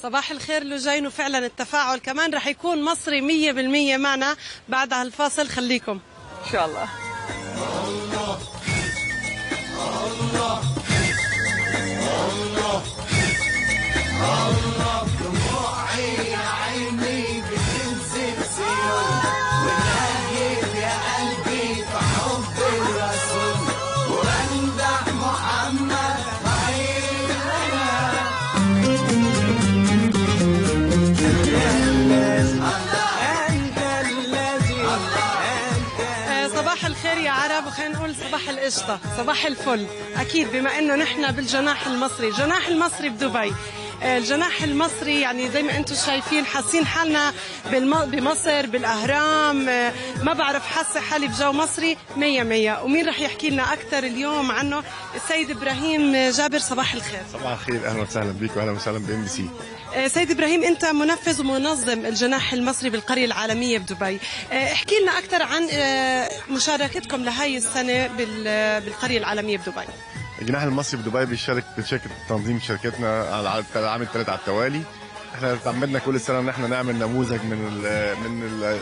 صباح الخير لجين وفعلا التفاعل كمان رح يكون مصري مية بالمية معنا بعد هالفاصل خليكم ان شاء الله دموعي يا عيني بتنزل سيول ونايم يا قلبي في حب الرسول وبمدح محمد خير أنت الذي آه، صباح الخير يا عرب وخلينا نقول صباح القشطة صباح الفل أكيد بما أنه نحن بالجناح المصري الجناح المصري بدبي آه، الجناح المصري يعني زي ما انتم شايفين حاسين حالنا بالم... بمصر بالاهرام آه، ما بعرف حاسه حالي بجو مصري مية مية ومين رح يحكي لنا اكثر اليوم عنه السيد ابراهيم جابر صباح الخير صباح الخير اهلا وسهلا بيك واهلا وسهلا بام بي سي آه، سيد ابراهيم انت منفذ ومنظم الجناح المصري بالقريه العالميه بدبي آه، احكي لنا اكثر عن آه، مشاركتكم لهي السنه بال- بالقريه العالميه بدبي الجناح المصري بدبي بيشارك بشركه تنظيم شركتنا على على العام الثالث على التوالي احنا تعمدنا كل سنه ان احنا نعمل نموذج من ال من ال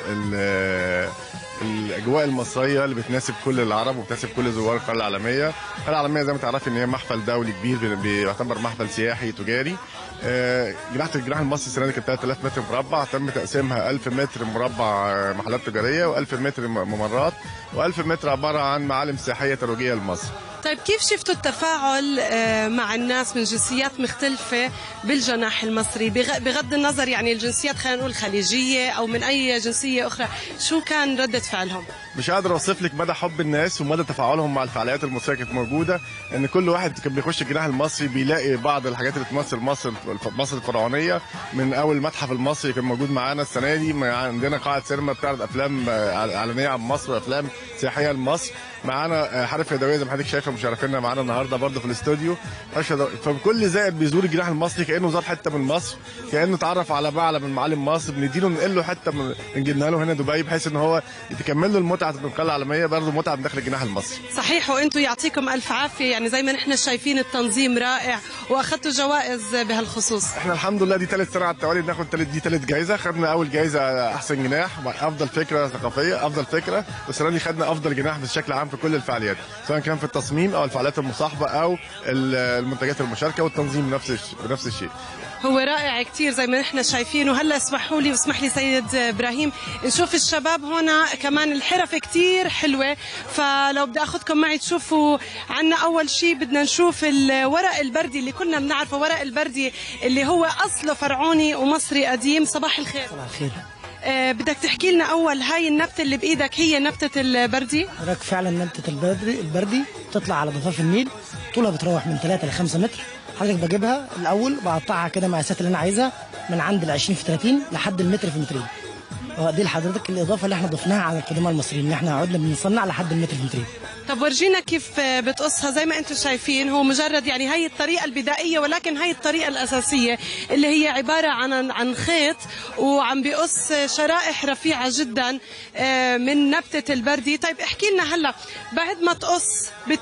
ال الاجواء المصريه اللي بتناسب كل العرب وبتناسب كل زوار القاره العالميه القاره العالميه زي ما تعرفي ان هي محفل دولي كبير بي- بيعتبر محفل سياحي تجاري آه، جناح الجناح المصري السنه دي كانت 3000 متر مربع تم تقسيمها 1000 متر مربع آه، محلات تجاريه و1000 متر م- ممرات و1000 متر عباره عن معالم سياحيه ترويجيه لمصر طيب كيف شفتوا التفاعل آه، مع الناس من جنسيات مختلفة بالجناح المصري بغ- بغض النظر يعني الجنسيات خلينا نقول خليجية أو من أي جنسية أخرى شو كان ردة فعلهم؟ مش قادر اوصف لك مدى حب الناس ومدى تفاعلهم مع الفعاليات المصريه كانت موجوده ان كل واحد كان بيخش الجناح المصري بيلاقي بعض الحاجات اللي تمثل مصر مصر الفرعونيه من اول المتحف المصري كان موجود معانا السنه دي ما عندنا قاعه سينما بتعرض افلام آه، اعلانيه عن مصر وافلام سياحيه لمصر معانا آه، حرف يدويه زي ما حضرتك شايفه مشرفينا معانا النهارده برضه في الاستوديو حرف يدوية. فكل زائر بيزور الجناح المصري كانه زار حته من مصر كانه اتعرف على معلم من معالم مصر بنديله ننقل له حته من نجيبها له هنا دبي بحيث ان هو تكمل له المتعه من القاره العالميه برضه متعه من داخل الجناح المصري صحيح وانتم يعطيكم الف عافيه يعني زي ما نحن شايفين التنظيم رائع واخذتوا جوائز بهالخصوص احنا الحمد لله دي ثالث سنه على التوالي بناخد ثالث دي ثالث جائزه خدنا اول جائزه احسن جناح افضل فكره ثقافيه افضل فكره والسنه دي خدنا افضل جناح بشكل عام في كل الفعاليات سواء كان في التصميم او الفعاليات المصاحبه او ال- المنتجات المشاركه والتنظيم بنفس الش- بنفس الشيء هو رائع كتير زي ما نحن شايفين وهلا اسمحوا لي واسمح لي سيد ابراهيم نشوف الشباب هنا كمان الحرف كتير حلوه فلو بدي اخذكم معي تشوفوا عنا اول شيء بدنا نشوف الورق البردي اللي كنا بنعرفه ورق البردي اللي هو اصله فرعوني ومصري قديم صباح الخير صباح الخير آه بدك تحكي لنا اول هاي النبته اللي بايدك هي نبته البردي حضرتك فعلا نبتة البردي البردي تطلع على ضفاف النيل طولها بتروح من 3 ل 5 متر حضرتك بجيبها الاول بقطعها كده مقاسات اللي انا عايزها من عند ال 20 في 30 لحد المتر في مترين اه دي لحضرتك الاضافه اللي احنا ضفناها على القدماء المصريين ان احنا قعدنا بنصنع لحد المتر في مترين طب ورجينا كيف آه، بتقصها زي ما انتم شايفين هو مجرد يعني هاي الطريقة البدائية ولكن هاي الطريقة الأساسية اللي هي عبارة عن عن خيط وعم بيقص شرائح رفيعة جدا آه، من نبتة البردي طيب احكي لنا هلا بعد ما تقص بت...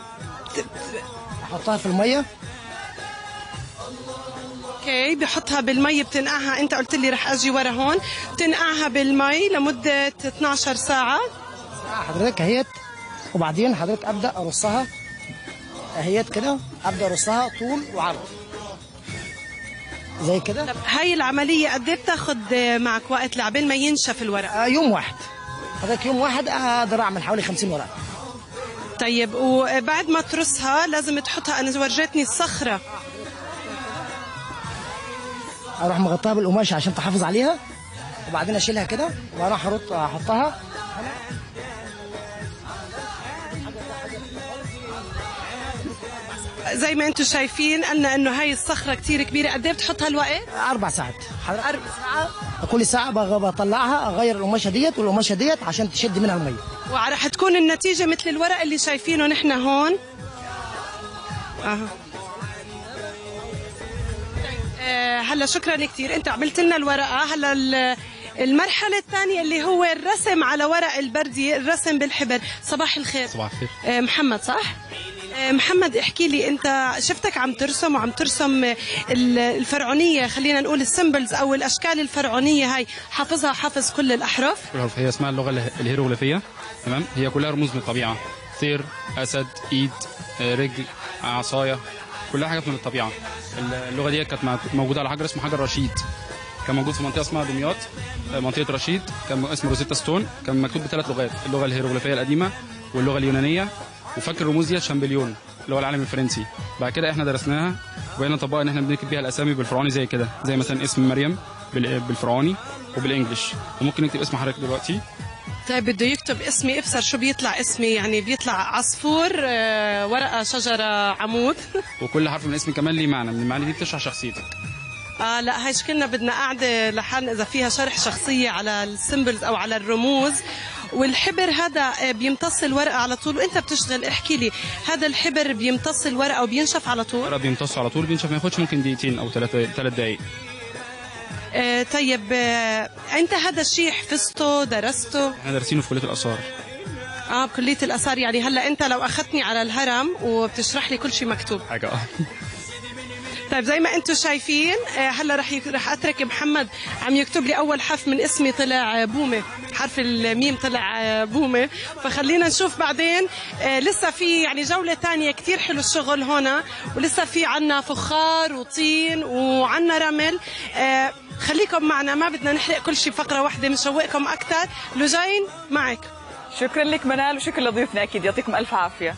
احطها في الميه اوكي بحطها بالمي بتنقعها انت قلت لي رح اجي ورا هون بتنقعها بالمي لمدة 12 ساعة حضرتك اهيت وبعدين حضرتك ابدا ارصها اهيت كده ابدا ارصها طول وعرض زي كده طب هاي العملية قد ايه بتاخد آه، معك وقت لعبال ما ينشف الورق آه، يوم واحد حضرتك يوم واحد اقدر اعمل حوالي 50 ورقه طيب وبعد ما ترصها لازم تحطها انا ورجتني الصخره اروح مغطاها بالقماشه عشان تحافظ عليها وبعدين اشيلها كده واروح ارط احطها زي ما انتم شايفين قلنا انه هاي الصخره كتير كبيره قد ايه بتحطها الوقت اربع ساعات اربع ساعات كل ساعه بغ- بطلعها اغير القماشه ديت والقماشه ديت عشان تشد منها الميه ورح تكون النتيجه مثل الورق اللي شايفينه نحن هون اها آه، هلا شكرا كثير انت عملت لنا الورقه هلا ال- المرحلة الثانية اللي هو الرسم على ورق البردي الرسم بالحبر صباح الخير صباح الخير آه، محمد صح؟ آه، محمد احكي لي انت شفتك عم ترسم وعم ترسم آه، ال- الفرعونيه خلينا نقول السيمبلز او الاشكال الفرعونيه هاي حافظها حافظ كل الاحرف الحروف هي اسمها اللغه اله- الهيروغليفيه تمام هي كلها رموز من الطبيعه طير اسد ايد آه، رجل عصايه كلها حاجات من الطبيعه اللغه دي كانت مع- موجوده على حجر اسمه حجر رشيد كان موجود في منطقه اسمها دمياط آه، منطقه رشيد كان اسمه روزيتا ستون كان مكتوب بثلاث لغات اللغه الهيروغليفيه القديمه واللغه اليونانيه وفاكر الرموز دي شامبليون اللي هو العالم الفرنسي بعد كده احنا درسناها وبقينا نطبقها ان احنا بنكتب بيها الاسامي بالفرعوني زي كده زي مثلا اسم مريم بال- بالفرعوني وبالانجلش وممكن نكتب اسم حضرتك دلوقتي طيب بده يكتب اسمي افسر شو بيطلع اسمي يعني بيطلع عصفور آه، ورقه شجره عمود وكل حرف من اسمي كمان ليه معنى من المعاني دي بتشرح شخصيتك اه لا هاي شكلنا بدنا قاعده لحالنا اذا فيها شرح شخصيه على السيمبلز او على الرموز والحبر هذا آه، بيمتص الورقه على طول وانت بتشتغل احكي لي هذا الحبر بيمتص الورقه وبينشف على طول الورق بيمتص على طول بينشف ما ياخدش ممكن دقيقتين او ثلاث ثلاث دقائق آه طيب آه انت هذا الشيء حفظته درسته احنا دارسينه في كليه الاثار اه بكليه الاثار يعني هلا انت لو اخذتني على الهرم وبتشرح لي كل شيء مكتوب حاجه اه طيب زي ما انتم شايفين آه، هلا رح يك- رح اترك محمد عم يكتب لي اول حرف من اسمي طلع آه، بومه حرف الميم طلع آه، بومه فخلينا نشوف بعدين آه، لسه في يعني جوله تانية كتير حلو الشغل هنا ولسه في عنا فخار وطين وعنا رمل آه، خليكم معنا ما بدنا نحرق كل شيء فقره واحده بنشوقكم اكثر لجين معك شكرا لك منال وشكرا لضيوفنا اكيد يعطيكم الف عافيه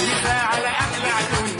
نسمع على احلى عيون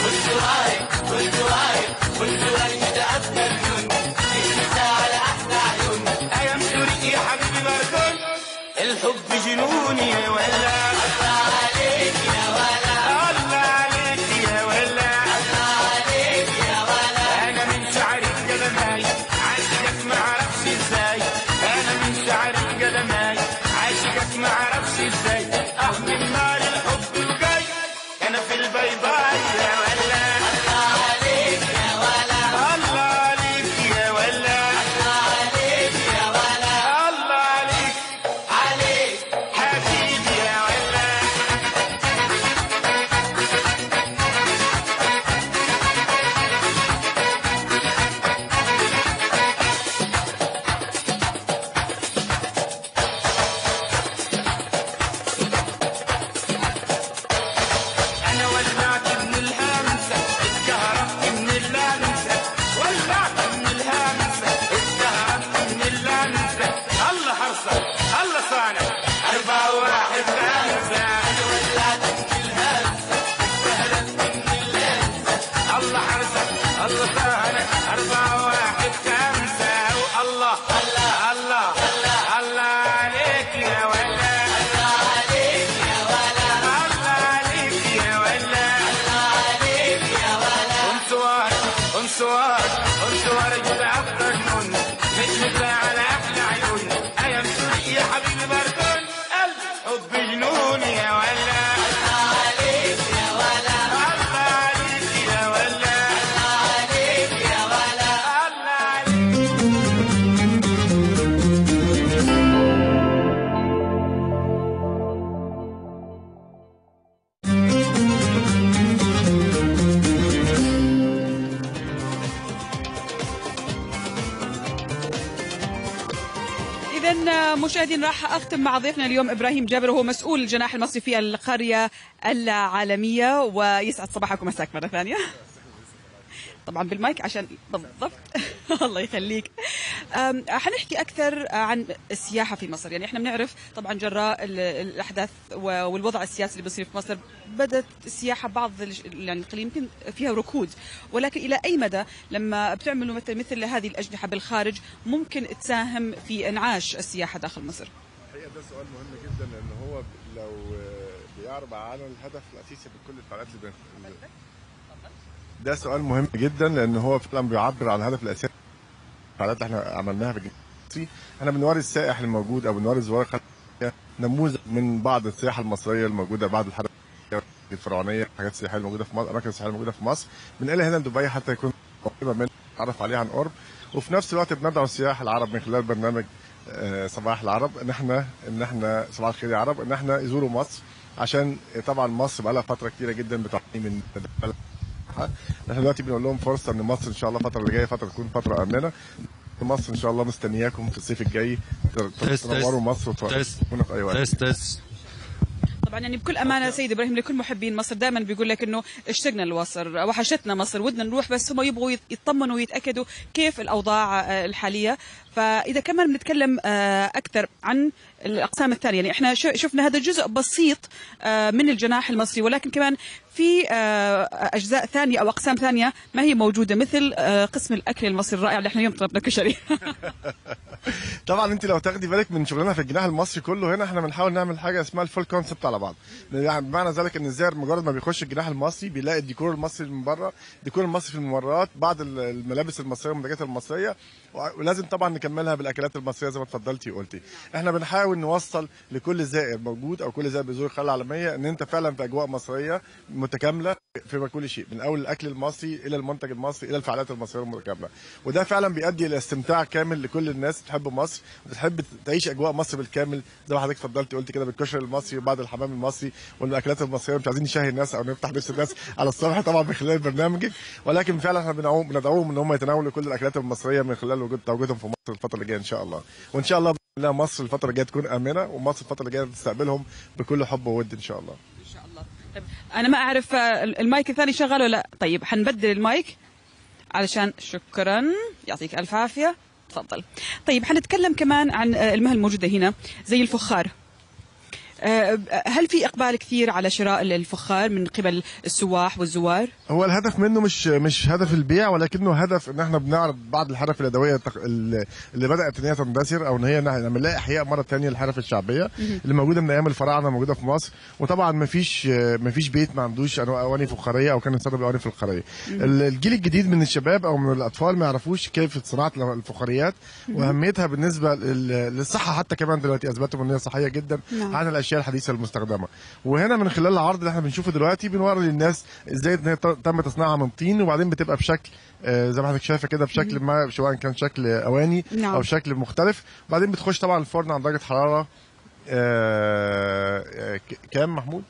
ايام سوري يا حبيبي بردون الحب جنوني يا ولا الله عليك يا ولا الله عليك يا ولا الله عليك يا ولا انا من شعر القدماي عاشقك ما اعرفش ازاي انا من شعر القدماي عاشقك ما اعرفش ازاي اه من نار الحب الجاي انا في البيضاء يا ولا الله عليك يا ولا الله عليك يا ولا الله عليك يا ولا الله عليك عليك حبيبي يا ولا انا ولعت من الهمسه اتكهربت من اللمسه ولعت من الهمسه اتكهربت من اللمسه الله حرصه الله صانع أربعة واحد خمسة أنا ولعت من الهمسة اتكهربت من اللمسة الله حرصه الله صانع أربعة واحد خمسة والله الله الله الله الله عليك يا ولا الله عليك يا ولا الله عليك يا ولا الله عليك يا ولا انصوار انصوار انصوار جد عبدك من مش مثل على احلى عيون ايام سوري يا حبيبي بردون قلب حب جنون يا ولا الله عليك يا ولا الله عليك يا ولا الله عليك يا ولا الله عليك إذا مشاهدين راح أختم مع ضيفنا اليوم إبراهيم جابر وهو مسؤول الجناح المصري في القرية العالمية ويسعد صباحكم مساك مرة ثانية طبعا بالمايك عشان بالضبط الله يخليك أم، حنحكي اكثر عن السياحه في مصر يعني احنا بنعرف طبعا جراء ال- الاحداث و- والوضع السياسي اللي بيصير في مصر بدات السياحه بعض الج- يعني القليل يمكن فيها ركود ولكن الى اي مدى لما بتعملوا مثل مثل هذه الاجنحه بالخارج ممكن تساهم في انعاش السياحه داخل مصر الحقيقه ده سؤال مهم جدا لان هو لو بيعرب عن الهدف الاساسي من كل الفعاليات اللي بن- ده سؤال مهم جدا لان هو فعلا بيعبر عن الهدف الاساسي الفعاليات اللي احنا عملناها في الجنسي احنا بنوري السائح الموجود او بنوري الزوار الخارجية نموذج من بعض السياحه المصريه الموجوده بعد الحرب الفرعونيه الحاجات السياحيه الموجوده في مصر الاماكن السياحيه الموجوده في مصر بنقلها هنا لدبي حتى يكون قريبه من نتعرف عليها عن قرب وفي نفس الوقت بندعو السياح العرب من خلال برنامج آه، صباح العرب ان احنا ان احنا صباح الخير يا عرب ان احنا يزوروا مصر عشان طبعا مصر بقى لها فتره كتيره جدا بتعاني من احنا دلوقتي بنقول لهم فرصه ان مصر ان شاء الله الفتره اللي جايه فتره تكون فتره امنه مصر ان شاء الله مستنياكم في الصيف الجاي تست- تنوروا مصر تست. وتكونوا في اي وقت تست تست طبعا يعني بكل امانه سيد ابراهيم لكل محبين مصر دائما بيقول لك انه اشتقنا لمصر وحشتنا مصر ودنا نروح بس هم يبغوا يت- يطمنوا ويتاكدوا كيف الاوضاع آه، الحاليه فاذا كمان بنتكلم آه، اكثر عن الاقسام الثانيه يعني احنا ش- شفنا هذا جزء بسيط آه، من الجناح المصري ولكن كمان في آه، اجزاء ثانيه او اقسام ثانيه ما هي موجوده مثل آه، قسم الاكل المصري الرائع اللي احنا اليوم طلبنا كشري طبعا انت لو تاخدي بالك من شغلنا في الجناح المصري كله هنا احنا بنحاول نعمل حاجه اسمها الفول كونسبت على بعض يعني بمعنى ذلك ان الزائر مجرد ما بيخش الجناح المصري بيلاقي الديكور المصري من بره الديكور المصري في الممرات بعض ال- الملابس المصريه والمنتجات المصريه و- ولازم طبعا نكملها بالاكلات المصريه زي ما اتفضلتي وقلتي احنا بنحاول نوصل لكل زائر موجود او كل زائر بيزور القاره العالميه ان انت فعلا في اجواء مصريه متكامله في كل شيء من اول الاكل المصري الى المنتج المصري الى الفعاليات المصريه المتكامله وده فعلا بيؤدي الى استمتاع كامل لكل الناس بتحب مصر وبتحب تعيش اجواء مصر بالكامل زي ما حضرتك اتفضلتي قلت كده بالكشري المصري وبعد الحمام المصري والاكلات المصريه مش عايزين نشهي الناس او نفتح نفس الناس على الصبح طبعا من خلال برنامجك ولكن فعلا احنا بندعوهم بندعوهم ان هم يتناولوا كل الاكلات المصريه من خلال وجود تواجدهم في مصر الفتره اللي جايه ان شاء الله وان شاء الله باذن الله مصر الفتره الجايه تكون امنه ومصر الفتره اللي جايه تستقبلهم بكل حب وود ان شاء الله طيب، انا ما اعرف آه، المايك الثاني شغال ولا لا طيب حنبدل المايك علشان شكرا يعطيك الف عافيه تفضل طيب حنتكلم كمان عن آه، المهن الموجوده هنا زي الفخار آه، هل في اقبال كثير على شراء الفخار من قبل السواح والزوار؟ هو الهدف منه مش مش هدف البيع ولكنه هدف ان احنا بنعرض بعض الحرف اليدويه التق- اللي اللي بدات ان هي تندثر او ان هي نعمل لها احياء مره ثانيه للحرف الشعبيه اللي موجوده من ايام الفراعنه موجوده في مصر وطبعا ما فيش ما فيش بيت ما عندوش أنواع اواني فخاريه او كان يستخدم اواني فخاريه ال- الجيل الجديد من الشباب او من الاطفال ما يعرفوش كيف صناعه الفخاريات واهميتها بالنسبه لل- للصحه حتى كمان دلوقتي اثبتوا ان هي صحيه جدا نعم. عن الاشياء الحديثه المستخدمه وهنا من خلال العرض اللي احنا بنشوفه دلوقتي بنوري للناس ازاي ان هي ت- تم تصنيعها من طين وبعدين بتبقى بشكل آه، زي ما حضرتك شايفه كده بشكل ما سواء كان شكل اواني نعم. او شكل مختلف وبعدين بتخش طبعا الفرن عند درجه حراره آه، آه، ك- كام محمود؟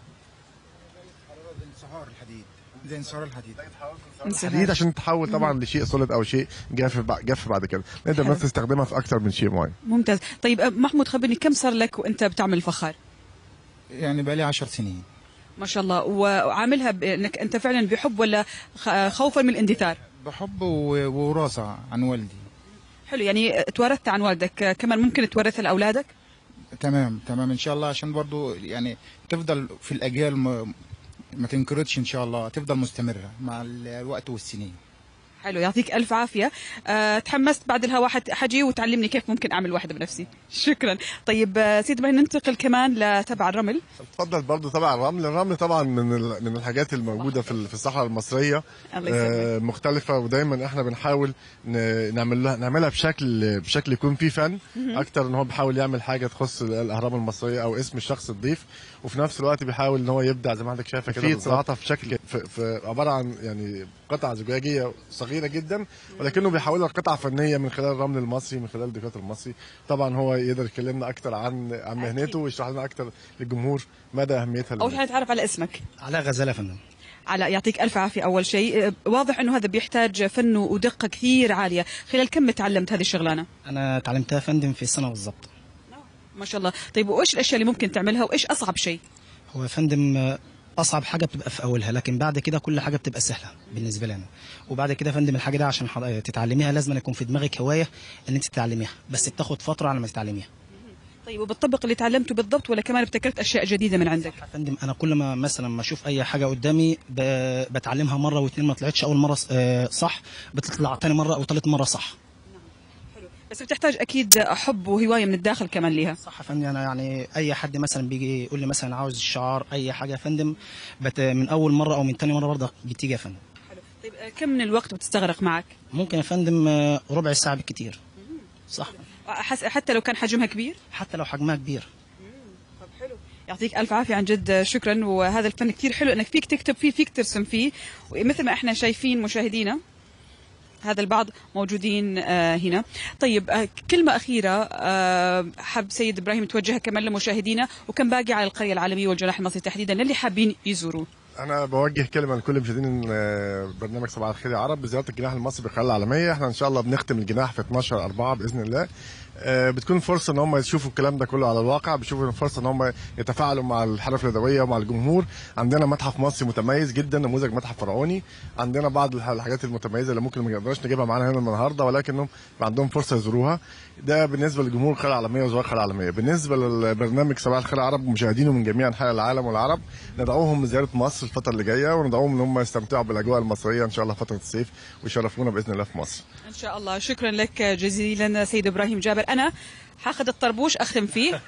انصهار الحديد زي انصهار الحديد حديد عشان تتحول طبعا لشيء سوليد او شيء جاف بع- جاف بعد كده نقدر حلو. الناس تستخدمها في اكثر من شيء معين ممتاز طيب آه، محمود خبرني كم صار لك وانت بتعمل الفخار؟ يعني بقى لي 10 سنين ما شاء الله وعاملها بانك انت فعلا بحب ولا خ- خوفا من الاندثار؟ بحب و- ووراثة عن والدي حلو يعني تورثت عن والدك آه، كمان ممكن تورثها لاولادك؟ تمام تمام ان شاء الله عشان برضو يعني تفضل في الاجيال م- ما تنقرضش ان شاء الله تفضل مستمرة مع ال- الوقت والسنين حلو يعطيك الف عافيه أه تحمست بعد الهواء حت- حجي وتعلمني كيف ممكن اعمل واحده بنفسي شكرا طيب آه، سيد ابراهيم ننتقل كمان لتبع الرمل اتفضل برضو طبعا الرمل الرمل طبعا من ال- من الحاجات الموجوده في ال- في الصحراء المصريه الله يسلمك. آه، مختلفه ودايما احنا بنحاول ن- نعمل لها نعملها بشكل بشكل يكون فيه فن اكتر ان هو بيحاول يعمل حاجه تخص الاهرام المصريه او اسم الشخص الضيف وفي نفس الوقت بيحاول ان هو يبدع زي ما حضرتك شايفه كده في صناعتها في شكل في, في عباره عن يعني قطعه زجاجيه صغيره جدا ولكنه بيحولها لقطعه فنيه من خلال الرمل المصري من خلال الديكور المصري طبعا هو يقدر يكلمنا اكتر عن عن مهنته ويشرح لنا اكتر للجمهور مدى اهميتها اول للناس. حاجه نتعرف على اسمك علاء غزاله يا فندم على يعطيك الف عافيه اول شيء آه، واضح انه هذا بيحتاج فن ودقه كثير عاليه خلال كم تعلمت هذه الشغلانه انا تعلمتها يا فندم في السنه بالظبط ما شاء الله طيب وايش الاشياء اللي ممكن تعملها وايش اصعب شيء هو يا فندم آه، اصعب حاجه بتبقى في اولها لكن بعد كده كل حاجه بتبقى سهله بالنسبه لنا وبعد كده يا فندم الحاجه دي عشان حض- تتعلميها لازم يكون في دماغك هوايه ان انت تتعلميها بس بتاخد فتره على ما تتعلميها طيب وبتطبق اللي تعلمته بالضبط ولا كمان ابتكرت اشياء جديده من عندك يا فندم انا كل ما مثلا ما اشوف اي حاجه قدامي ب- بتعلمها مره واثنين ما طلعتش اول مره آه، صح بتطلع تاني مره او ثالث مره صح بس بتحتاج اكيد حب وهوايه من الداخل كمان ليها صح يا فندم انا يعني اي حد مثلا بيجي يقول لي مثلا عاوز شعار اي حاجه يا فندم بت من اول مره او من تاني مره برضه بتيجي يا فندم طيب آه، كم من الوقت بتستغرق معك ممكن يا فندم آه، ربع ساعه بالكتير صح أحس حتى لو كان حجمها كبير حتى لو حجمها كبير طب حلو يعطيك الف عافيه عن جد شكرا وهذا الفن كثير حلو انك فيك تكتب فيه فيك ترسم فيه ومثل ما احنا شايفين مشاهدينا هذا البعض موجودين آه هنا طيب آه كلمة أخيرة آه حاب سيد إبراهيم توجهها كمان لمشاهدينا وكم باقي على القرية العالمية والجناح المصري تحديدا للي حابين يزوروه انا بوجه كلمه لكل مشاهدين آه، برنامج صباح الخير يا عرب بزياره الجناح المصري بالقريه العالميه احنا ان شاء الله بنختم الجناح في 12 4 باذن الله آه، بتكون فرصه ان هم يشوفوا الكلام ده كله على الواقع بيشوفوا فرصه ان هم يتفاعلوا مع الحرف اليدويه ومع الجمهور عندنا متحف مصري متميز جدا نموذج متحف فرعوني عندنا بعض الح- الحاجات المتميزه اللي ممكن ما نقدرش نجيبها معانا هنا النهارده ولكنهم يبقى عندهم فرصه يزوروها ده بالنسبه لجمهور القريه العالميه وزوار القريه العالميه بالنسبه للبرنامج صباح الخير يا عرب ومشاهدينه من جميع انحاء العالم والعرب ندعوهم لزياره مصر الفتره اللي جايه وندعوهم ان هم يستمتعوا بالاجواء المصريه ان شاء الله فتره الصيف ويشرفونا باذن الله في مصر إن شاء الله شكرا لك جزيلا سيد إبراهيم جابر أنا حاخذ الطربوش أختم فيه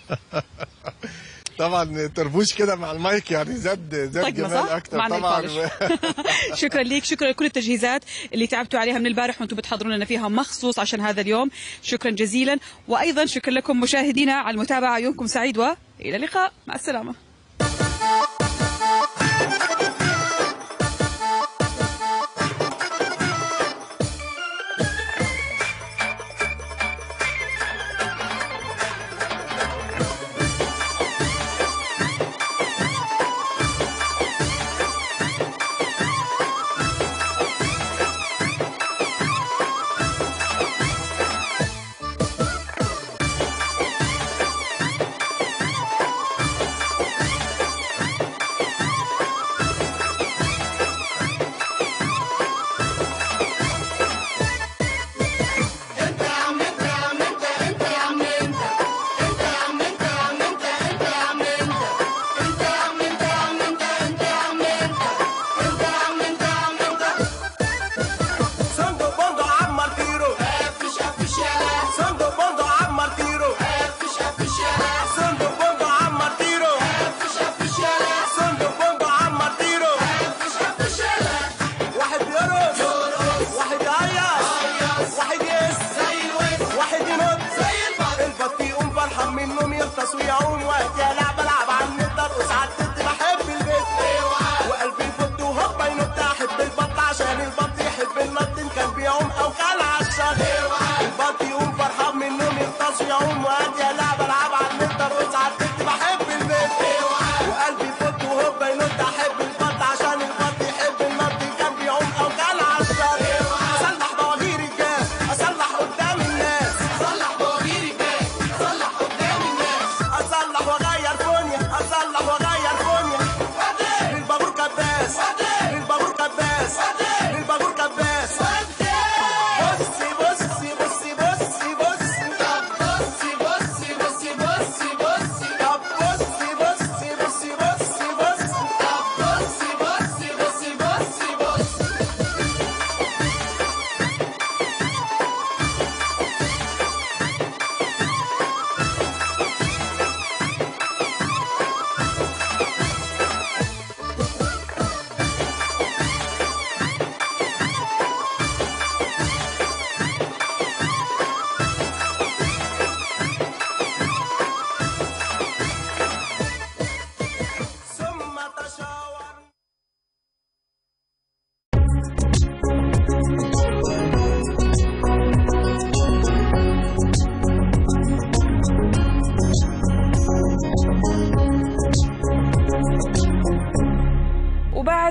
طبعا التربوش كده مع المايك يعني زاد زاد طقمة جمال صح؟ اكتر معنى طبعا البولش. شكرا ليك شكرا لكل التجهيزات اللي تعبتوا عليها من البارح وانتم بتحضرون لنا فيها مخصوص عشان هذا اليوم شكرا جزيلا وايضا شكرا لكم مشاهدينا على المتابعه يومكم سعيد والى اللقاء مع السلامه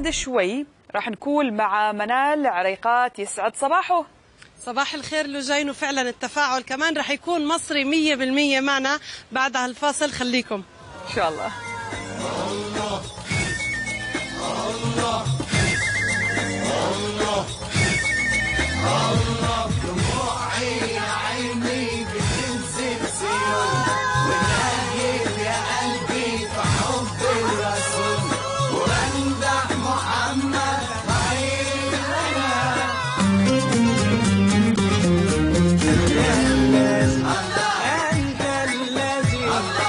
بعد شوي راح نكون مع منال عريقات يسعد صباحه صباح الخير لجين وفعلا التفاعل كمان رح يكون مصري مية بالمية معنا بعد هالفاصل خليكم ان شاء الله دموعي يا عيني بتنزل سيول ونايم يا قلبي في حب الرسول وامدح محمد خير لنا أنت الذي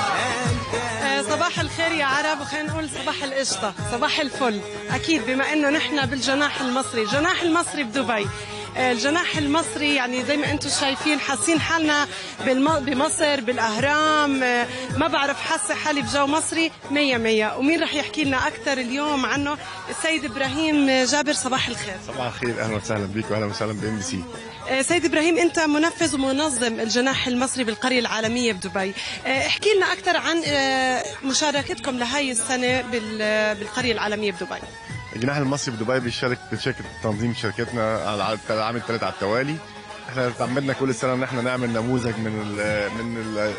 آه، صباح الخير يا عرب وخلينا نقول صباح القشطة صباح الفل أكيد بما أنه نحن بالجناح المصري الجناح المصري بدبي آه، الجناح المصري يعني زي ما انتم شايفين حاسين حالنا بالم... بمصر بالاهرام آه، ما بعرف حاسه حالي بجو مصري مية مية ومين رح يحكي لنا اكثر اليوم عنه السيد ابراهيم جابر صباح الخير صباح الخير اهلا وسهلا بيك واهلا وسهلا بام بي سي آه، سيد ابراهيم انت منفذ ومنظم الجناح المصري بالقريه العالميه بدبي آه، احكي لنا اكثر عن آه، مشاركتكم لهي السنه بال- بالقريه العالميه بدبي الجناح المصري بدبي بيشارك بشركه تنظيم شركتنا على على العام الثالث على التوالي احنا تعمدنا كل سنه ان احنا نعمل نموذج من ال من ال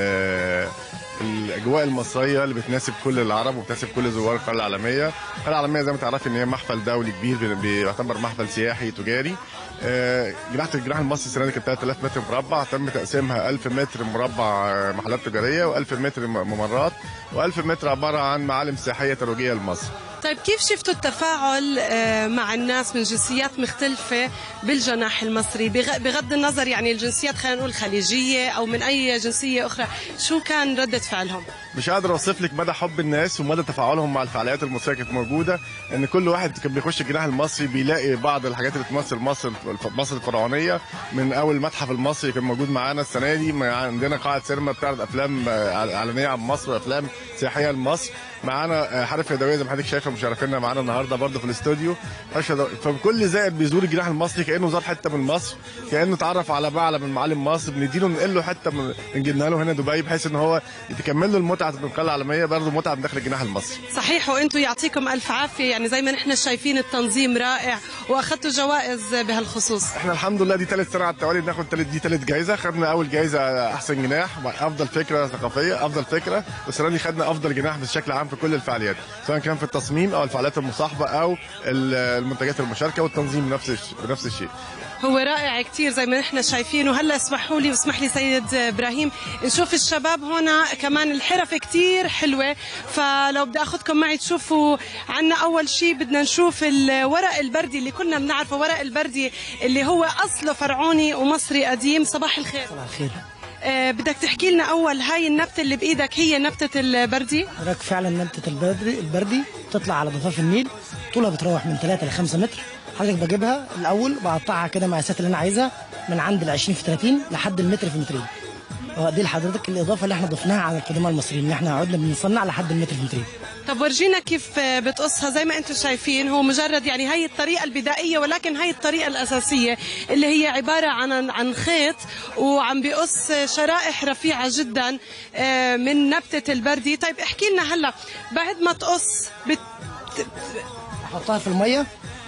ال الاجواء المصريه اللي بتناسب كل العرب وبتناسب كل زوار القريه العالميه القريه العالميه زي ما تعرفي ان هي محفل دولي كبير بي- بيعتبر محفل سياحي تجاري آه، جناح الجناح المصري السنه دي كانت 3000 متر مربع تم تقسيمها 1000 متر مربع آه، محلات تجاريه و1000 متر م- ممرات و1000 متر عباره عن معالم سياحيه ترويجيه لمصر طيب كيف شفتوا التفاعل آه، مع الناس من جنسيات مختلفة بالجناح المصري بغ- بغض النظر يعني الجنسيات خلينا نقول خليجية أو من أي جنسية أخرى شو كان ردة فعلهم؟ مش قادر اوصف لك مدى حب الناس ومدى تفاعلهم مع الفعاليات المصريه كانت موجوده ان كل واحد كان بيخش الجناح المصري بيلاقي بعض الحاجات اللي تمثل مصر مصر الفرعونيه من اول المتحف المصري كان موجود معانا السنه دي ما عندنا قاعه سينما بتعرض افلام آه، اعلانيه عن مصر وافلام سياحيه لمصر معانا آه، حرف يدويه زي ما حضرتك شايفه مشرفينا معانا النهارده برضه في الاستوديو حرف يدوية. فكل زائر بيزور الجناح المصري كانه زار حته من مصر كانه اتعرف على معلم من معالم مصر بنديله ننقل له حته من نجيبها له هنا دبي بحيث ان هو تكمل له المتعه من القلعه العالميه برضه متعه من داخل الجناح المصري صحيح وانتم يعطيكم الف عافيه يعني زي ما نحن شايفين التنظيم رائع واخذتوا جوائز بهالخصوص احنا الحمد لله دي ثالث سنه على التوالي بناخد تالت دي ثالث جائزه خدنا اول جائزه احسن جناح افضل فكره ثقافيه افضل فكره والسنه دي خدنا افضل جناح بشكل عام في كل الفعاليات سواء كان في التصميم او الفعاليات المصاحبه او ال- المنتجات المشاركه والتنظيم نفس الش- نفس الشيء هو رائع كثير زي ما نحن شايفين وهلا اسمحوا لي واسمح لي سيد ابراهيم نشوف الشباب هنا كمان الحرف كثير حلوه فلو بدي اخذكم معي تشوفوا عنا اول شيء بدنا نشوف الورق البردي اللي كنا بنعرفه ورق البردي اللي هو اصله فرعوني ومصري قديم صباح الخير صباح الخير آه بدك تحكي لنا اول هاي النبته اللي بايدك هي نبته البردي حضرتك فعلا نبتة البردي البردي تطلع على ضفاف النيل طولها بتروح من 3 ل 5 متر حضرتك بجيبها الاول بقطعها كده مقاسات اللي انا عايزها من عند ال 20 في 30 لحد المتر في مترين هو دي لحضرتك الاضافه اللي احنا ضفناها على القدماء المصريين ان احنا عدنا بنصنع لحد المتر في مترين طب ورجينا كيف بتقصها زي ما انتم شايفين هو مجرد يعني هي الطريقه البدائيه ولكن هي الطريقه الاساسيه اللي هي عباره عن عن خيط وعم بيقص شرائح رفيعه جدا آه، من نبته البردي طيب احكي لنا هلا بعد ما تقص بت... احطها في الميه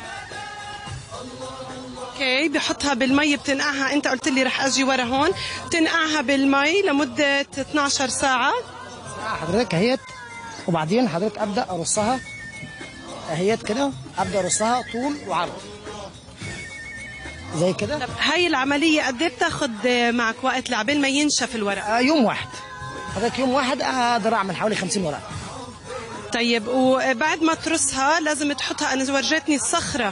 اوكي بحطها بالمي بتنقعها انت قلت لي رح اجي ورا هون بتنقعها بالمي لمده 12 ساعه حضرتك اهيت وبعدين حضرتك ابدا ارصها اهيت كده ابدا ارصها طول وعرض زي كده طب هاي العمليه قد ايه بتاخذ معك وقت لعبال ما ينشف الورق آه، يوم واحد حضرتك يوم واحد اقدر اعمل حوالي 50 ورقه طيب وبعد ما ترصها لازم تحطها انا ورجتني الصخره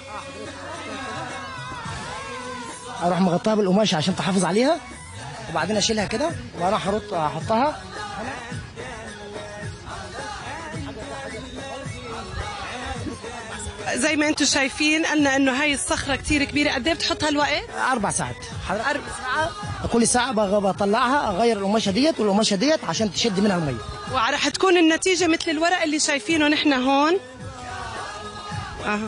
اروح مغطاها بالقماش عشان تحافظ عليها وبعدين اشيلها كده وبعدين احط احطها زي ما انتم شايفين قلنا انه هاي الصخره كتير كبيره قد ايه بتحط هالوقت اربع ساعات حضرتك اربع ساعات كل ساعه بغ- بطلعها اغير القماشه ديت والقماشه ديت عشان تشد منها الميه ورح تكون النتيجه مثل الورق اللي شايفينه نحن هون اها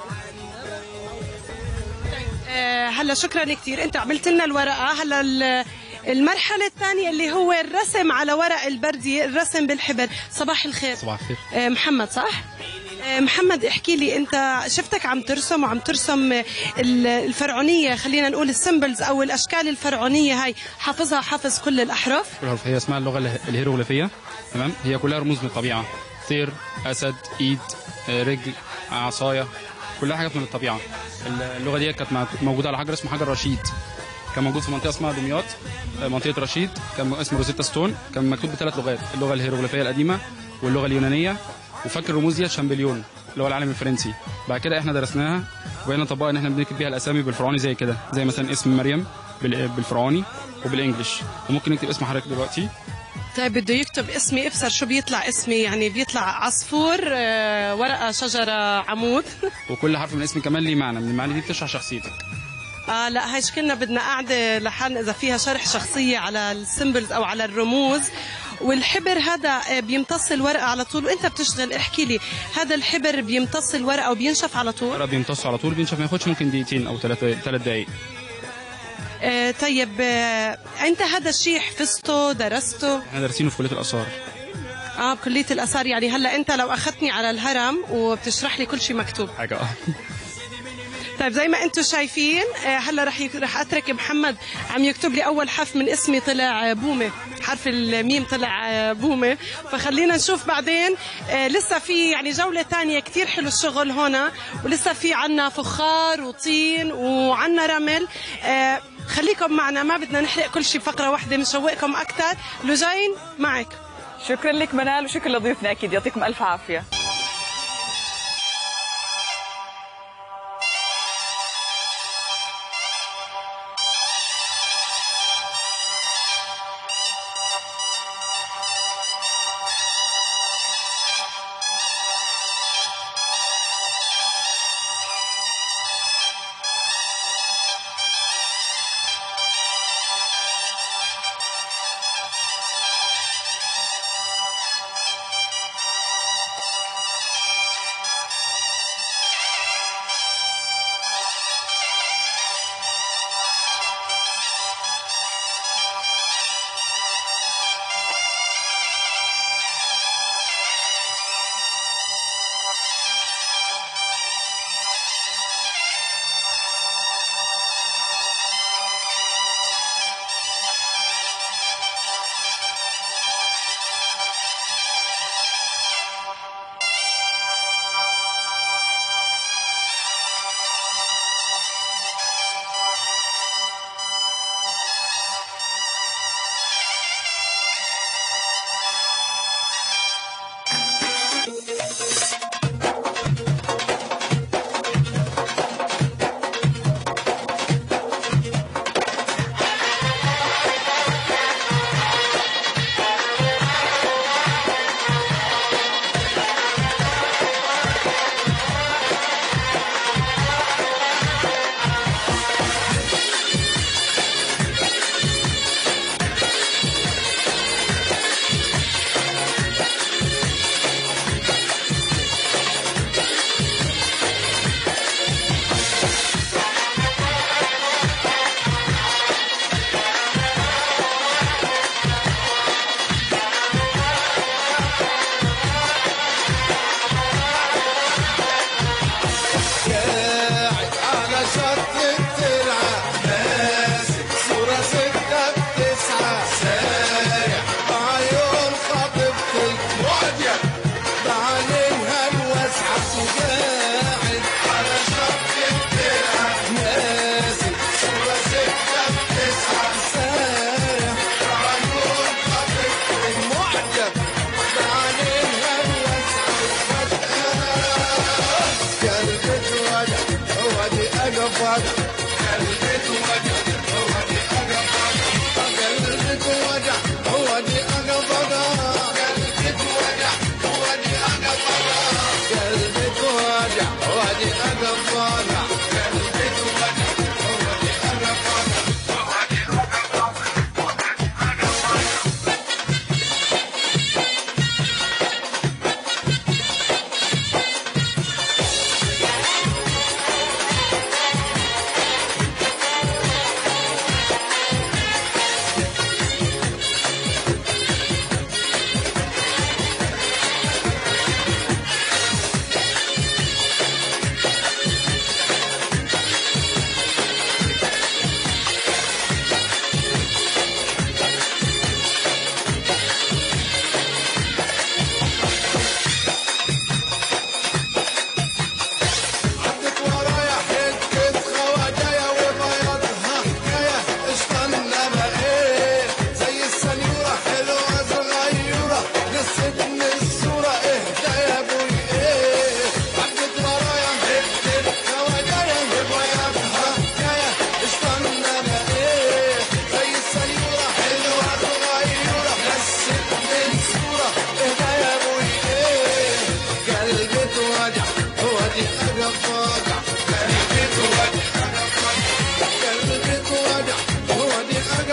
آه، هلا شكرا كثير انت عملت لنا الورقه هلا ال- المرحلة الثانية اللي هو الرسم على ورق البردي الرسم بالحبر صباح الخير صباح الخير آه، محمد صح؟ آه، محمد احكي لي انت شفتك عم ترسم وعم ترسم آه، ال- الفرعونيه خلينا نقول السيمبلز او الاشكال الفرعونيه هاي حافظها حافظ كل الاحرف الحروف هي اسمها اللغه اله- الهيروغليفيه تمام هي كلها رموز من الطبيعه طير اسد ايد آه، رجل عصايه كلها حاجات من الطبيعه ال- اللغه دي كانت مع- موجوده على حجر اسمه حجر رشيد كان موجود في منطقه اسمها دمياط آه، منطقه رشيد كان اسمه روزيتا ستون كان مكتوب بثلاث لغات اللغه الهيروغليفيه القديمه واللغه اليونانيه وفاكر الرموز دي شامبليون اللي هو العالم الفرنسي بعد كده احنا درسناها وبقينا نطبقها ان احنا بنكتب بيها الاسامي بالفرعوني زي كده زي مثلا اسم مريم بال- بالفرعوني وبالانجلش وممكن نكتب اسم حضرتك دلوقتي طيب بده يكتب اسمي ابصر شو بيطلع اسمي يعني بيطلع عصفور آه، ورقه شجره عمود وكل حرف من اسمي كمان ليه معنى من المعاني دي بتشرح شخصيتك اه لا هاي شكلنا بدنا قاعده لحالنا اذا فيها شرح شخصيه على السيمبلز او على الرموز والحبر هذا آه، بيمتص الورقه على طول وانت بتشتغل احكي لي هذا الحبر بيمتص الورقه وبينشف على طول الورق بيمتص على طول بينشف ما ياخدش ممكن دقيقتين او ثلاث ثلاث دقائق آه طيب آه انت هذا الشيء حفظته درسته احنا دارسينه في كليه الاثار اه بكليه الاثار يعني هلا انت لو اخذتني على الهرم وبتشرح لي كل شيء مكتوب حاجه اه طيب زي ما انتم شايفين آه، هلا رح يك- رح اترك محمد عم يكتب لي اول حرف من اسمي طلع آه، بومه حرف الميم طلع آه، بومه فخلينا نشوف بعدين آه، لسه في يعني جوله تانية كتير حلو الشغل هنا ولسه في عنا فخار وطين وعنا رمل آه، خليكم معنا ما بدنا نحرق كل شيء فقره واحده نشوقكم اكثر لجين معك شكرا لك منال وشكرا لضيوفنا اكيد يعطيكم الف عافيه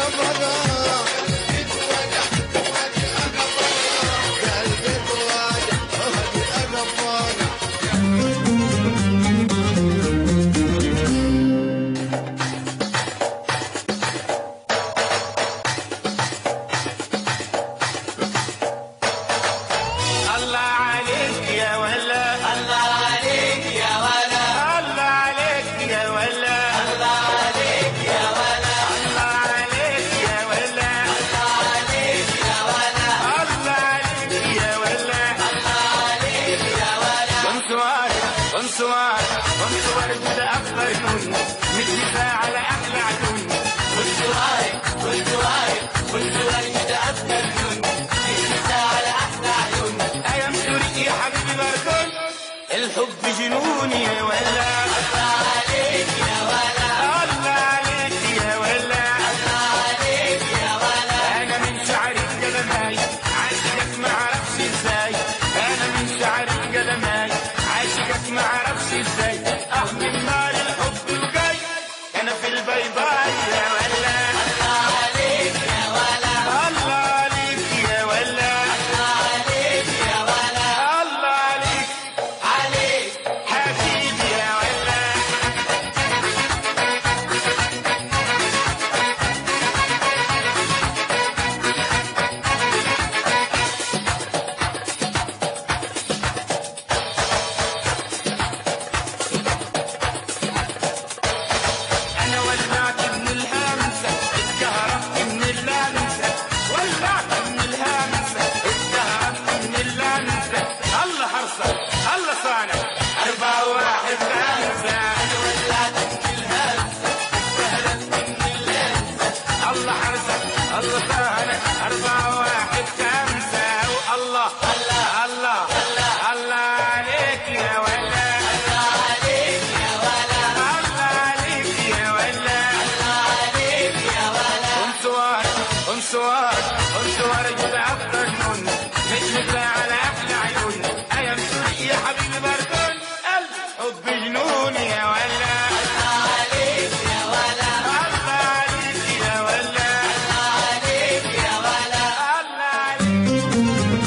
الله عليك يا ولا الله عليك يا ولا الله عليك يا ولا الله عليك يا ولا الله عليك يا ولا الله عليك يا ولا الله عليك يا ولا الله عليك يا ولا بنسوار بنسوار بنسوار ده أكبر نون متفق على أحلى عيون بنسوار بنسوار بنسوار ده أكبر نون متفق على أحلى عيون أيام سوري يا حبيبي بركون الحب جنون يا ولا الله عليك يا ولا الله عليك يا ولا الله عليك يا ولا أنا من شعرك قدماي عاشقك ما أعرفش إزاي أنا من شعرك قدماي عاشقك ما أعرفش إزاي أه من نار الحب الجاي أنا في البيضاء يا ولا الله عليك يا ولا الله عليك يا ولا الله عليك يا ولا الله عليك عليك حبيبي يا ولا انا ولعت من الهمسه اتكهربت من اللمسه ولعت من الهمسه اتكهربت من اللمسه الله حرصك الله صانع أربعة واحد خمسة أنا ولعت من الهمسة اتكهربت من اللمسة الله حرصك الله صانع أربعة واحد خمسة والله الله الله الله الله عليك يا ولا الله عليك يا ولا الله عليك يا ولا الله عليك يا ولا انصوار انصوار انصوار جد عبد النون مش مثل على احلى عيون ايام سوري يا حبيبي بردون قلب حب جنون يا ولا الله عليك يا ولا الله عليك يا ولا الله عليك يا ولا الله عليك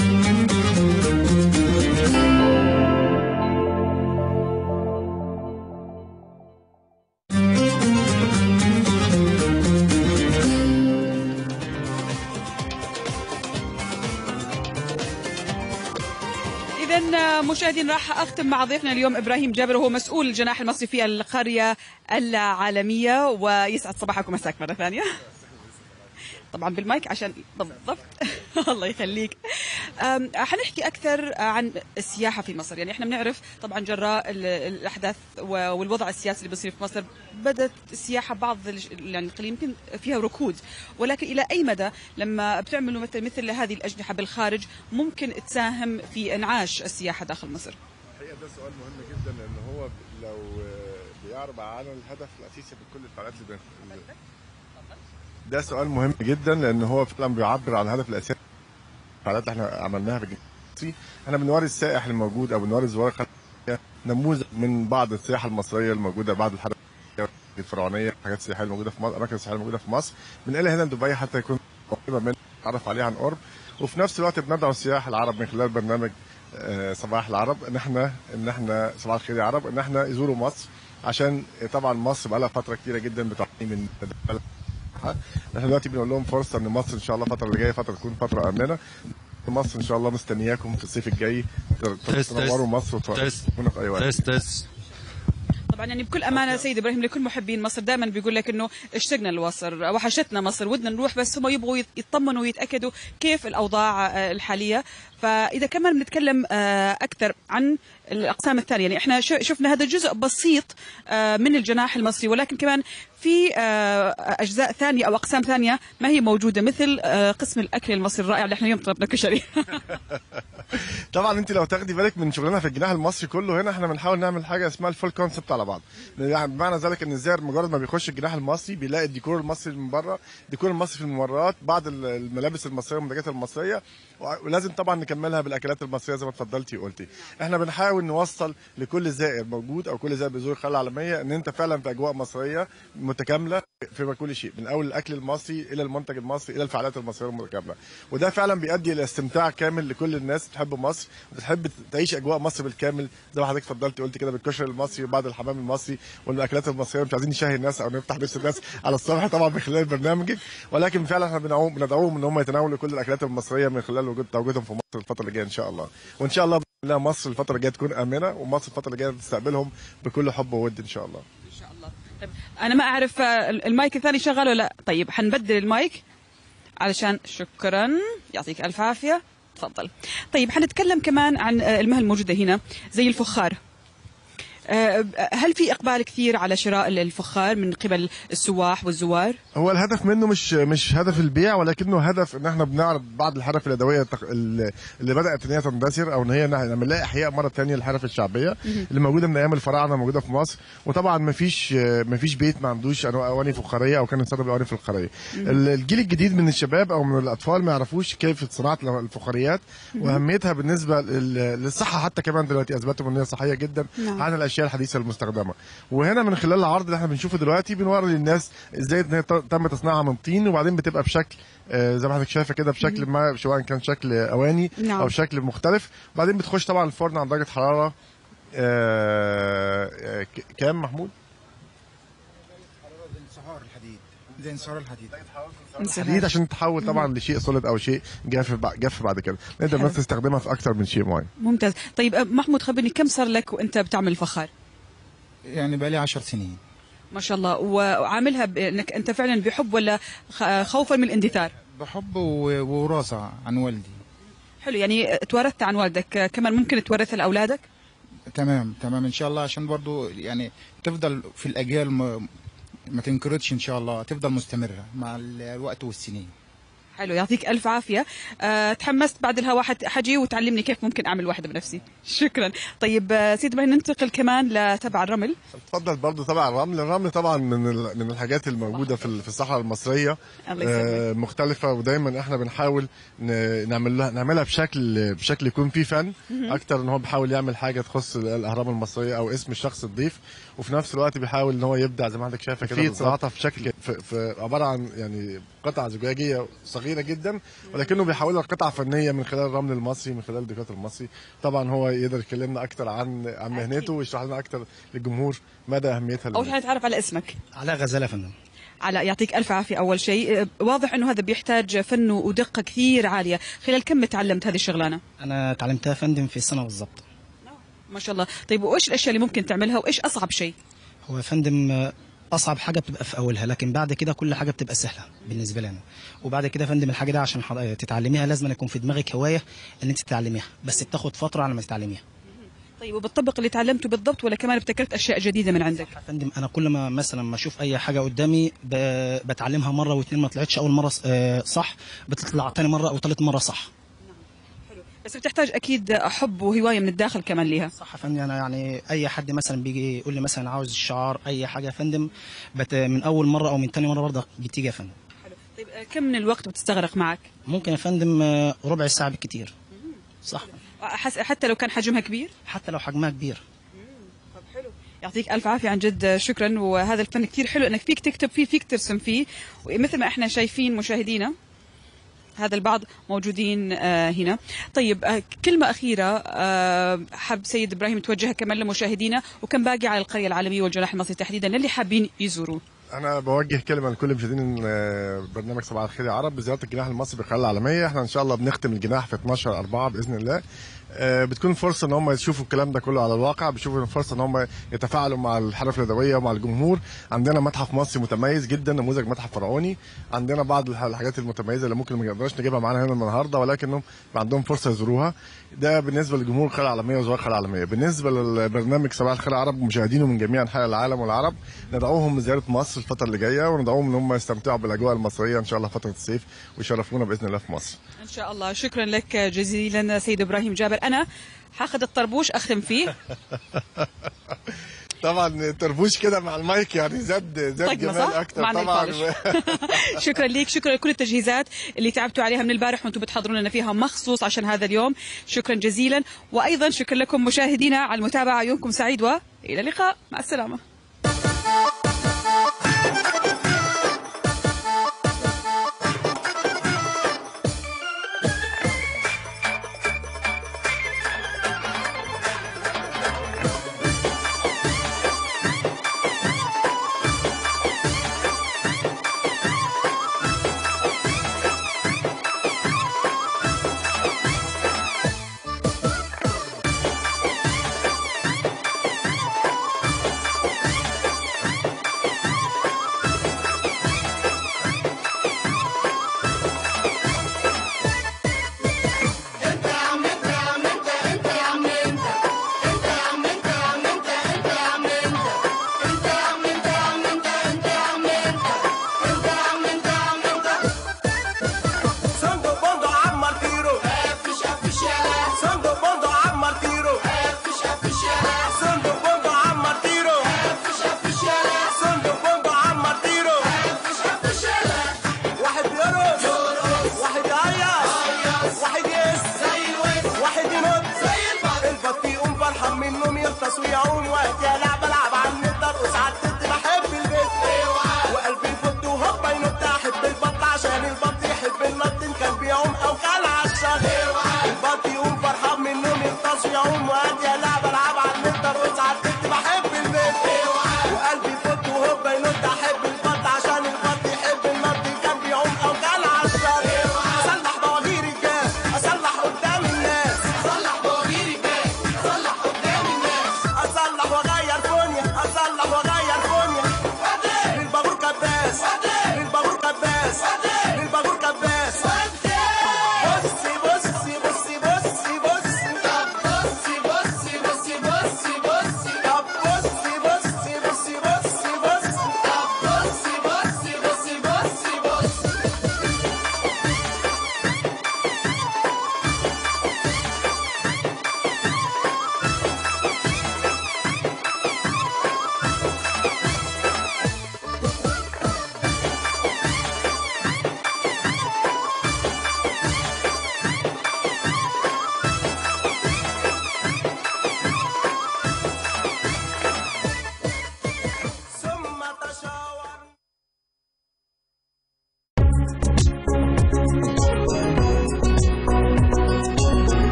إذا مشاهدين راح أختم مع ضيفنا اليوم إبراهيم جابر وهو مسؤول الجناح المصري في القرية العالمية ويسعد صباحكم مساك مرة ثانية طبعا بالمايك عشان بالضبط الله يخليك أم، حنحكي اكثر عن السياحه في مصر يعني احنا بنعرف طبعا جراء ال- الاحداث و- والوضع السياسي اللي بيصير في مصر بدات السياحه بعض الج- يعني القليل يمكن فيها ركود ولكن الى اي مدى لما بتعملوا مثل مثل هذه الاجنحه بالخارج ممكن تساهم في انعاش السياحه داخل مصر الحقيقه ده سؤال مهم جدا لان هو لو بيعرض عن الهدف الاساسي من كل الفعاليات اللي بن- ده سؤال مهم جدا لان هو فعلا بيعبر عن الهدف الاساسي الفعاليات اللي احنا عملناها في الجنسي احنا بنوري السائح الموجود او بنوري الزوار الخارجية نموذج من بعض السياحه المصريه الموجوده بعض الحدث الفرعونيه الحاجات السياحيه الموجوده في مصر الاماكن السياحيه الموجوده في مصر بنقلها هنا دبي حتى يكون قريبه من نتعرف عليها عن قرب وفي نفس الوقت بندعو السياح العرب من خلال برنامج آه، صباح العرب ان احنا ان احنا صباح الخير يا عرب ان احنا يزوروا مصر عشان طبعا مصر بقى لها فتره كتيره جدا بتعاني من احنا دلوقتي بنقول لهم فرصه ان مصر ان شاء الله الفتره اللي جايه فتره تكون فتره امنه مصر ان شاء الله مستنياكم في الصيف الجاي تست- تنوروا مصر تست. وتكونوا في اي وقت تست تست طبعا يعني بكل امانه سيد ابراهيم لكل محبين مصر دائما بيقول لك انه اشتقنا لمصر وحشتنا مصر ودنا نروح بس هم يبغوا يت- يطمنوا ويتاكدوا كيف الاوضاع آه، الحاليه فاذا كمان بنتكلم آه، اكثر عن الاقسام الثانيه يعني احنا ش- شفنا هذا جزء بسيط آه، من الجناح المصري ولكن كمان في آه، اجزاء ثانيه او اقسام ثانيه ما هي موجوده مثل آه، قسم الاكل المصري الرائع اللي احنا اليوم طلبنا كشري طبعا انت لو تاخدي بالك من شغلنا في الجناح المصري كله هنا احنا بنحاول نعمل حاجه اسمها الفول كونسبت على بعض يعني بمعنى ذلك ان الزائر مجرد ما بيخش الجناح المصري بيلاقي الديكور المصري من بره الديكور المصري في الممرات بعض ال- الملابس المصريه والمنتجات المصريه و- ولازم طبعا نكملها بالاكلات المصريه زي ما اتفضلتي وقلتي احنا بنحاول نوصل لكل زائر موجود او كل زائر بيزور القلعه العالميه ان انت فعلا في اجواء مصريه متكامله في كل شيء من اول الاكل المصري الى المنتج المصري الى الفعاليات المصريه المتكامله وده فعلا بيؤدي الى استمتاع كامل لكل الناس بتحب مصر وبتحب تعيش اجواء مصر بالكامل زي ما حضرتك اتفضلتي قلت كده بالكشري المصري وبعد الحمام المصري والاكلات المصريه مش عايزين نشهي الناس او نفتح نفس الناس على الصبح طبعا من خلال برنامجك ولكن فعلا احنا بندعوهم بندعوهم ان هم يتناولوا كل الاكلات المصريه من خلال وجود تواجدهم في مصر الفتره اللي جايه ان شاء الله وان شاء الله باذن الله مصر الفتره الجايه تكون امنه ومصر الفتره الجايه تستقبلهم بكل حب وود ان شاء الله ان شاء الله طيب انا ما اعرف آه، المايك الثاني شغال ولا لا طيب حنبدل المايك علشان شكرا يعطيك الف عافيه تفضل طيب حنتكلم كمان عن آه، المهن الموجوده هنا زي الفخار آه، هل في اقبال كثير على شراء الفخار من قبل السواح والزوار هو الهدف منه مش مش هدف البيع ولكنه هدف ان احنا بنعرض بعض الحرف اليدويه التق- اللي اللي بدات ان هي تندثر او ان هي نعمل لها احياء مره ثانيه للحرف الشعبيه اللي موجوده من ايام الفراعنه موجوده في مصر وطبعا ما فيش ما فيش بيت ما عندوش أنواع اواني فخاريه او كان يستخدم اواني فخاريه ال- الجيل الجديد من الشباب او من الاطفال ما يعرفوش كيف صناعه الفخاريات واهميتها بالنسبه لل- للصحه حتى كمان دلوقتي اثبتوا ان هي صحيه جدا نعم. عن الاشياء الحديثه المستخدمه وهنا من خلال العرض اللي احنا بنشوفه دلوقتي بنوري للناس ازاي ان هي ت- تم تصنيعها من طين وبعدين بتبقى بشكل آه، زي ما حضرتك شايفه كده بشكل ما سواء كان شكل اواني نعم. او شكل مختلف وبعدين بتخش طبعا الفرن عند درجه حراره آه، آه، ك- كام محمود؟ انصهار الحديد زي انصهار الحديد حديد عشان تحول طبعا لشيء سوليد او شيء جاف بع- جاف بعد كده نقدر حلو. الناس تستخدمها في اكثر من شيء معين ممتاز طيب آه، محمود خبرني كم صار لك وانت بتعمل الفخار يعني بقى لي 10 سنين ما شاء الله وعاملها بانك انت فعلا بحب ولا خ- خوفا من الاندثار بحب و- ووراثه عن والدي حلو يعني تورثت عن والدك آه، كمان ممكن تورثها لاولادك تمام تمام ان شاء الله عشان برضو يعني تفضل في الاجيال ما, ما تنقرضش ان شاء الله تفضل مستمره مع الوقت والسنين حلو يعطيك الف عافيه أه تحمست بعد الهوا حت- حجي وتعلمني كيف ممكن اعمل واحده بنفسي شكرا طيب آه، سيد ابراهيم ننتقل كمان لتبع الرمل اتفضل برضو تبع الرمل الرمل طبعا من ال- من الحاجات الموجوده في ال- في الصحراء المصريه الله يسلمك. آه، مختلفه ودايما احنا بنحاول ن- نعمل لها نعملها بشكل بشكل يكون فيه فن اكتر ان هو بيحاول يعمل حاجه تخص ال- الاهرام المصريه او اسم الشخص الضيف وفي نفس الوقت بيحاول ان هو يبدع زي ما حضرتك شايفه كده في صناعتها في شكل في, في عباره عن يعني قطعه زجاجيه صغيره جدا ولكنه بيحولها لقطعه فنيه من خلال الرمل المصري من خلال الديكور المصري طبعا هو يقدر يكلمنا اكتر عن عن مهنته ويشرح لنا اكتر للجمهور مدى اهميتها اول شيء للمهنة. نتعرف على اسمك علاء غزاله يا فندم على يعطيك الف عافيه اول شيء آه، واضح انه هذا بيحتاج فن ودقه كثير عاليه خلال كم تعلمت هذه الشغلانه انا اتعلمتها يا فندم في سنه بالظبط ما شاء الله طيب وايش الاشياء اللي ممكن تعملها وايش اصعب شيء هو يا فندم آه، اصعب حاجه بتبقى في اولها لكن بعد كده كل حاجه بتبقى سهله بالنسبه لي انا وبعد كده يا فندم الحاجه دي عشان حض- تتعلميها لازم يكون في دماغك هوايه ان انت تتعلميها بس بتاخد فتره على ما تتعلميها طيب وبتطبق اللي تعلمته بالضبط ولا كمان ابتكرت اشياء جديده من عندك يا فندم انا كل ما مثلا ما اشوف اي حاجه قدامي ب- بتعلمها مره واثنين ما طلعتش اول مره ص- آه، صح بتطلع تاني مره او ثالث مره صح بس بتحتاج اكيد حب وهوايه من الداخل كمان ليها صح يا فندم انا يعني اي حد مثلا بيجي يقول لي مثلا عاوز الشعار اي حاجه يا فندم بت من اول مره او من تاني مره برضه بتيجي يا فندم طيب آه، كم من الوقت بتستغرق معك ممكن يا فندم آه، ربع ساعه بالكتير صح أحس حتى لو كان حجمها كبير حتى لو حجمها كبير طب حلو يعطيك الف عافيه عن جد شكرا وهذا الفن كثير حلو انك فيك تكتب فيه فيك ترسم فيه ومثل ما احنا شايفين مشاهدينا هذا البعض موجودين آه، هنا طيب آه، كلمة أخيرة آه، حاب سيد إبراهيم توجهها كمان لمشاهدينا وكم باقي على القرية العالمية والجناح المصري تحديدا للي حابين يزوروه انا بوجه كلمه لكل مشاهدين آه، برنامج صباح الخير يا عرب بزياره الجناح المصري بالقناه العالميه احنا ان شاء الله بنختم الجناح في 12 4 باذن الله آه، بتكون فرصه ان هم يشوفوا الكلام ده كله على الواقع بيشوفوا فرصه ان هم يتفاعلوا مع الحرف اليدويه ومع الجمهور عندنا متحف مصري متميز جدا نموذج متحف فرعوني عندنا بعض الح- الحاجات المتميزه اللي ممكن ما نقدرش نجيبها معانا هنا النهارده ولكنهم عندهم فرصه يزوروها ده بالنسبه لجمهور القاره العالميه وزوار القاره العالميه بالنسبه للبرنامج صباح الخير عرب ومشاهدينه من جميع انحاء العالم والعرب ندعوهم لزياره مصر الفتره اللي جايه وندعوهم ان هم يستمتعوا بالاجواء المصريه ان شاء الله فتره الصيف ويشرفونا باذن الله في مصر ان شاء الله شكرا لك جزيلا سيد ابراهيم جابر انا حاخذ الطربوش اختم فيه طبعا تربوش كده مع المايك يعني زاد زاد طقنا جمال صح؟ اكتر معنى طبعا الفارش. شكرا ليك شكرا لكل التجهيزات اللي تعبتوا عليها من البارح وانتم بتحضرون لنا فيها مخصوص عشان هذا اليوم شكرا جزيلا وايضا شكرا لكم مشاهدينا على المتابعه يومكم سعيد والى اللقاء مع السلامه